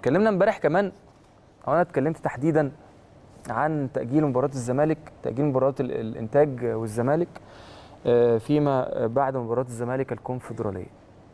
اتكلمنا امبارح كمان او انا اتكلمت تحديدا عن تاجيل مباراه الزمالك تاجيل مباراه ال- الانتاج والزمالك آه، فيما بعد مباراه الزمالك الكونفدراليه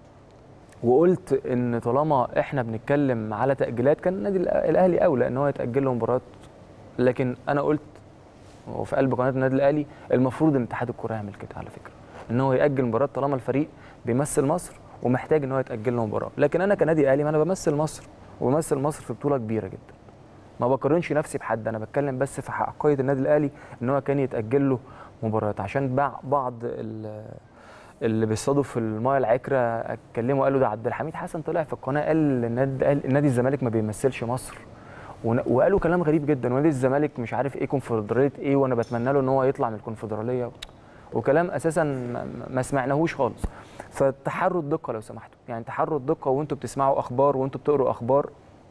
وقلت ان طالما احنا بنتكلم على تاجيلات كان النادي الأ- الاهلي اولى ان هو يتاجل له مباراه لكن انا قلت وفي قلب قناه النادي الاهلي المفروض ان اتحاد الكره يعمل كده على فكره ان هو ياجل مباراه طالما الفريق بيمثل مصر ومحتاج ان هو يتاجل له مباراه لكن انا كنادي اهلي ما انا بمثل مصر وبمثل مصر في بطوله كبيره جدا ما بقارنش نفسي بحد انا بتكلم بس في حقيقه النادي الاهلي ان هو كان يتاجل له مباراه عشان بع- بعض ال- اللي بيصطادوا في المايه العكره اتكلموا قالوا ده عبد الحميد حسن طلع في القناه قال النادي قال النادي الزمالك ما بيمثلش مصر ون- وقالوا كلام غريب جدا ونادي الزمالك مش عارف ايه كونفدراليه ايه وانا بتمنى له ان هو يطلع من الكونفدراليه وكلام اساسا ما- ما سمعناهوش خالص فتحروا الدقه لو سمحتوا يعني تحروا الدقه وانتوا بتسمعوا اخبار وانتوا بتقروا اخبار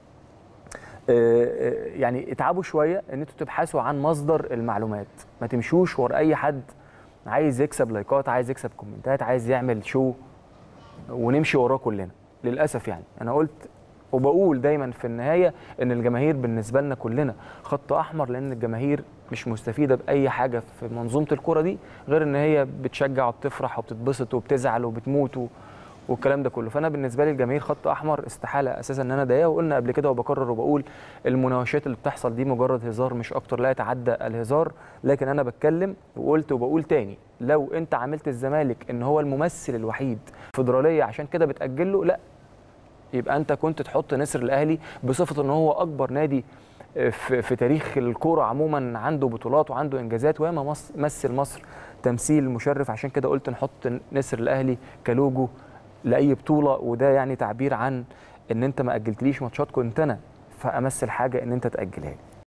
آه، آه، يعني اتعبوا شويه ان انتوا تبحثوا عن مصدر المعلومات ما تمشوش ورا اي حد عايز يكسب لايكات عايز يكسب كومنتات عايز يعمل شو ونمشي وراه كلنا للاسف يعني انا قلت وبقول دايما في النهايه ان الجماهير بالنسبه لنا كلنا خط احمر لان الجماهير مش مستفيده باي حاجه في منظومه الكره دي غير ان هي بتشجع وبتفرح وبتتبسط وبتزعل وبتموت و... والكلام ده كله فانا بالنسبه لي الجماهير خط احمر استحاله اساسا ان انا اضايقها وقلنا قبل كده وبكرر وبقول المناوشات اللي بتحصل دي مجرد هزار مش اكتر لا يتعدى الهزار لكن انا بتكلم وقلت وبقول تاني لو انت عملت الزمالك ان هو الممثل الوحيد فدراليه عشان كده بتاجل له لا يبقى انت كنت تحط نسر الاهلي بصفه ان هو اكبر نادي في, في تاريخ الكوره عموما عنده بطولات وعنده انجازات وياما مص- مثل مصر تمثيل مشرف عشان كده قلت نحط نسر الاهلي كلوجو لاي بطوله وده يعني تعبير عن ان انت ما اجلتليش ماتشات كنت انا فامثل حاجه ان انت تاجلها لي